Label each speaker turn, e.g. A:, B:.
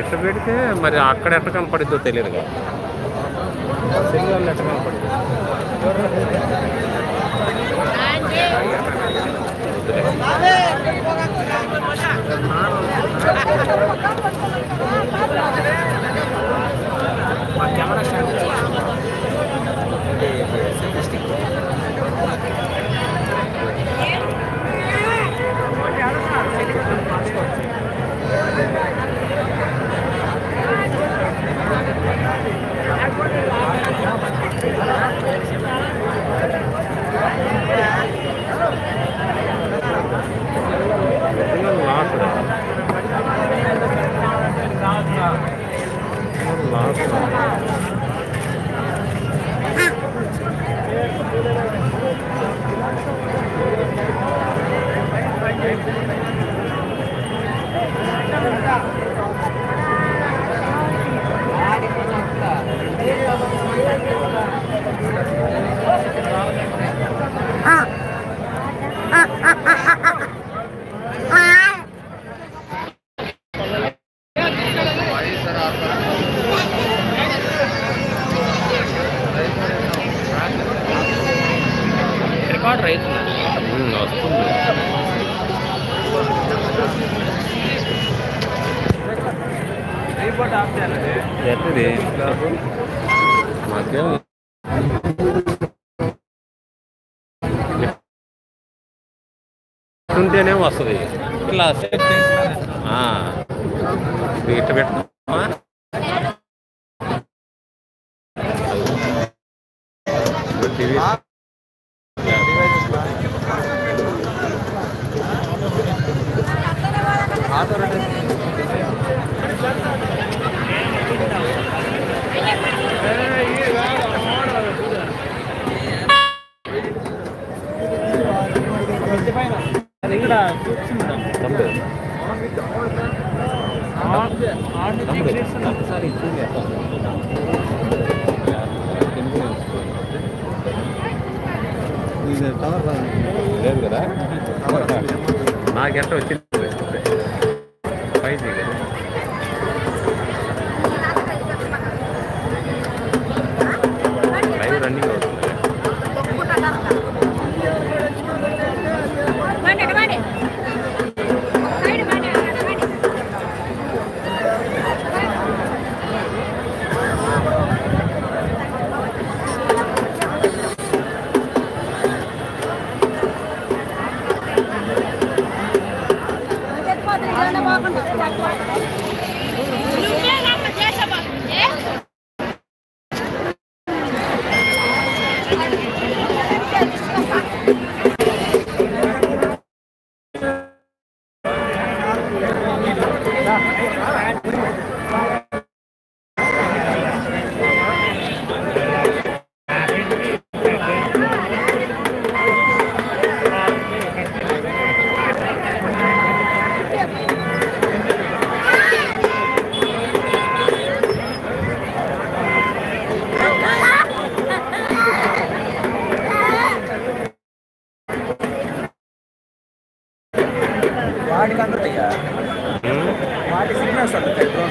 A: ఎట్ట పెడితే మరి అక్కడ ఎట్ట కనపడిద్దో తెలియదు కదా సెల్లలో ఎట్ట కనపడిద్దో సిగ్నల్ లాస్ లాస్
B: రికార్డ్ రైతుంది
A: ఉమ్, వస్తుంది
B: రిపోర్ట్ ఆఫ్ చేయాలి
A: ఎట్టది మాకేం ఉంటేనే వస్తుంది ఇలా ఆ, ఇది ఇట్ట పెట్టుకోమా టీవీ
B: అది ఇక్కడ చూస్తున్నాం
A: తమ్ముడు
B: ఒకసారి
A: లేదు కదా నాకెట్ట వచ్చింది ఫైవ్ జీ కదా లైవ్ రన్నింగ్ అవుతుంది
B: వాటికి అందుతాయా
A: ఉమ్.
B: వాటి సిగ్నల్స్ అందుతాయి డ్రోన్